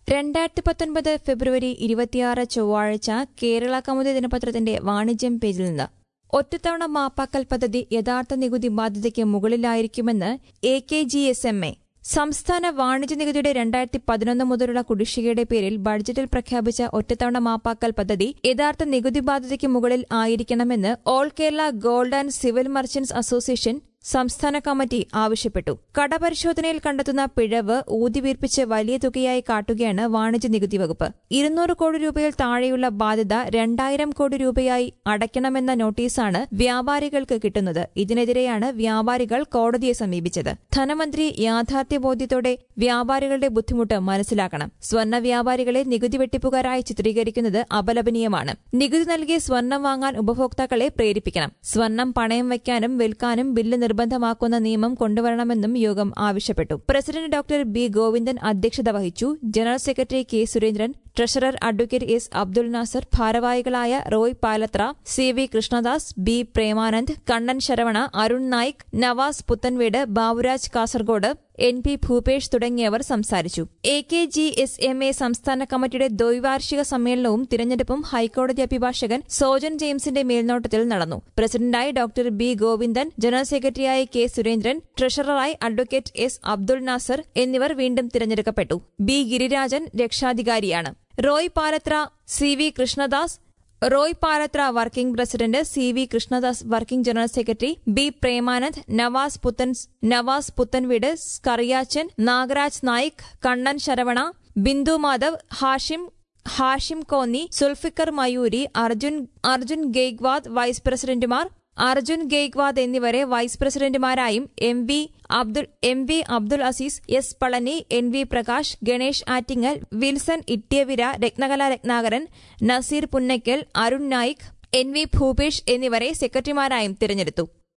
രണ്ടായിരത്തി പത്തൊൻപത് ഫെബ്രുവരി ഇരുപത്തിയാറ് ചൊവ്വാഴ്ച കേരള കൗമുദി ദിനപത്രത്തിന്റെ വാണിജ്യം പേജിൽ നിന്ന് ഒറ്റത്തവണ മാപ്പാക്കൽ പദ്ധതി യഥാർത്ഥ നികുതി ബാധ്യതയ്ക്ക് മുകളിലായിരിക്കുമെന്ന് A K G S M A സംസ്ഥാന വാണിജ്യ നികുതിയുടെ രണ്ടായിരത്തി പതിനൊന്ന് മുതലുള്ള കുടിശ്ശികയുടെ പേരിൽ ബഡ്ജറ്റിൽ പ്രഖ്യാപിച്ച ഒറ്റത്തവണ മാപ്പാക്കൽ പദ്ധതി യഥാർത്ഥ നികുതി ബാധ്യതയ്ക്ക് മുകളിൽ ആയിരിക്കണമെന്ന് all Kerala gold and civil merchants association സംസ്ഥാന കമ്മിറ്റി ആവശ്യപ്പെട്ടു കടപരിശോധനയിൽ കണ്ടെത്തുന്ന പിഴവ് ഊതിവീർപ്പിച്ച് വലിയ തുകയായി കാട്ടുകയാണ് വാണിജ്യ നികുതി വകുപ്പ് ഇരുന്നൂറ് കോടി രൂപയിൽ താഴെയുള്ള ബാധ്യത രണ്ടായിരം കോടി രൂപയായി അടയ്ക്കണമെന്ന നോട്ടീസാണ് വ്യാപാരികൾക്ക് കിട്ടുന്നത് ഇതിനെതിരെയാണ് വ്യാപാരികൾ കോടതിയെ സമീപിച്ചത് ധനമന്ത്രി യാഥാർത്ഥ്യബോധ്യത്തോടെ വ്യാപാരികളുടെ ബുദ്ധിമുട്ട് മനസ്സിലാക്കണം സ്വർണ്ണ വ്യാപാരികളെ നികുതി വെട്ടിപ്പുകാരായി ചിത്രീകരിക്കുന്നത് അപലപനീയമാണ് നികുതി നൽകി സ്വർണം വാങ്ങാൻ ഉപഭോക്താക്കളെ പ്രേരിപ്പിക്കണം സ്വർണം പണയം വയ്ക്കാനും വിൽക്കാനും ബില്ല് നിർബന്ധമാക്കുന്ന നിയമം കൊണ്ടുവരണമെന്നും യോഗം ആവശ്യപ്പെട്ടു പ്രസിഡന്റ് ഡോക്ടർ ബി ഗോവിന്ദൻ അധ്യക്ഷത വഹിച്ചു general secretary K Surendran treasurer advocate S Abdul Nasar ഭാരവാഹികളായ Roy Palathra C V Krishnadas B Premanand Kannan Sharavana Arun Naik Navas Puthenveedu Baburaj Kasaragod N P Bhupesh തുടങ്ങിയവർ സംസാരിച്ചു A K G S M A സംസ്ഥാന കമ്മിറ്റിയുടെ ദ്വൈവാർഷിക സമ്മേളനവും തിരഞ്ഞെടുപ്പും ഹൈക്കോടതി അഭിഭാഷകൻ സോജൻ ജെയിംസിന്റെ മേൽനോട്ടത്തിൽ നടന്നു പ്രസിഡന്റായി ഡോക്ടർ ബി ഗോവിന്ദൻ ജനറൽ സെക്രട്ടറിയായി കെ സുരേന്ദ്രൻ ട്രഷററായി അഡ്വക്കേറ്റ് എസ് അബ്ദുൾ നാസർ എന്നിവർ വീണ്ടും തിരഞ്ഞെടുക്കപ്പെട്ടു ബി ഗിരിരാജൻ രക്ഷാധികാരിയാണ് Roy Palathra C V Krishnadas Roy Palathra working president C V Krishnadas working general secretary B Premanand Navas Puthen Navas Puthenveedu Scariachan Nagaraj Naik Kannan Sharavana Bindu Madhav Hashim Hashim Konni Sulfikar Mayuri Arjun Arjun Gaikwad vice പ്രസിഡന്റുമാർ അർജുൻ ഗെയ്ഗ്വാദ് എന്നിവരെ വൈസ് പ്രസിഡന്റുമാരായും M V Abdul M V Abdul Azeez S Palani N V Prakash Ganesh Attingal Wilson Ittiyavira Rathnakala Rathnakaran Nazeer Punnakkal Arun Naik N V Bhupesh എന്നിവരെ സെക്രട്ടറിമാരായും തിരഞ്ഞെടുത്തു